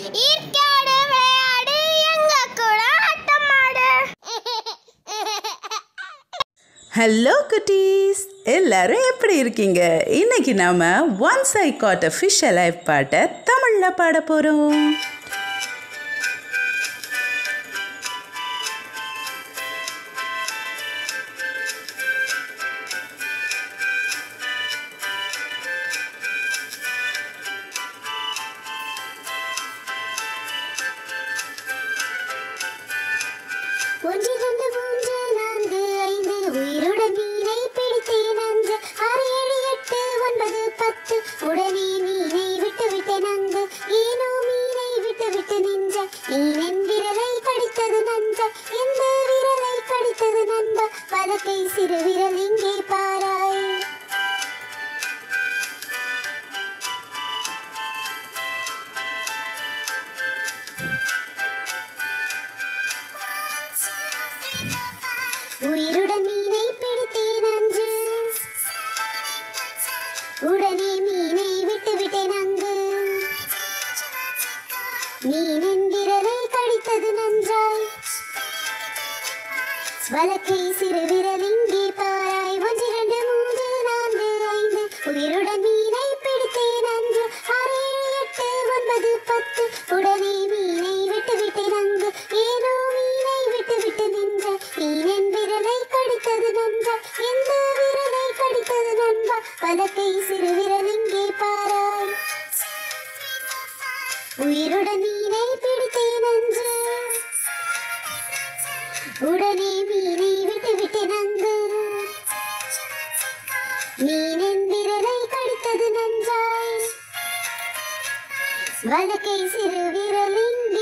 ஈர்க்காடு விளையாடு எங்க கூட ஆட்டமாடு ஹலோ குட்டீஸ் எல்லாரும் எப்படி இருக்கீங்க இன்னைக்கு நாம once I caught a fish alive பாட்டை தமிழில் பாட போகிறோம் ஒன்று ரெண்டு மூன்று நான்கு ஐந்து உயிருடன் மீனை பிடித்தேன் அஞ்சு ஆறு ஏழு எட்டு ஒன்பது பத்து உடனே மீனை விட்டு விட்டேன் அங்கு ஏனோ மீனை விட்டு விட்டு நின்ற மீனின் விரலை கடித்தது நஞ்ச எந்த விரலை கடித்தது நண்பா வலக்கை சிறு விரல் இங்கே பாராய் உயிருடன் மீனை பிடித்தேன் அன்று உடனே மீனை விட்டு விட்டேன் அங்கு மீனின் விரலை கடித்தது நன்றாய் வலக்கை சிறு விரல் இங்கே பாராய் ஒன்று இரண்டு மூன்று நான்கு ஐந்து உயிருடன் மீனை பிடித்தேன் அன்று ஆறு ஏழு எட்டு ஒன்பது பத்து உடனே மீனை விட்டு விட்டேன் அங்கு ஏனோ மீனை விட்டு விட்டு நின்ற மீனின் விரலை கடித்தது நன்றா எந்த விரலை கடித்தது நண்பா வலக்கை சிறு விரல் இங்கே பாராய் உயிருடன் மீனை பிடித்தேன் அன்று உடனே மீனை விட்டு விட்டேன் அங்கு மீனின் விரலை கடித்தது நன்றாய் வலக்கை சிறு விரல் இங்கே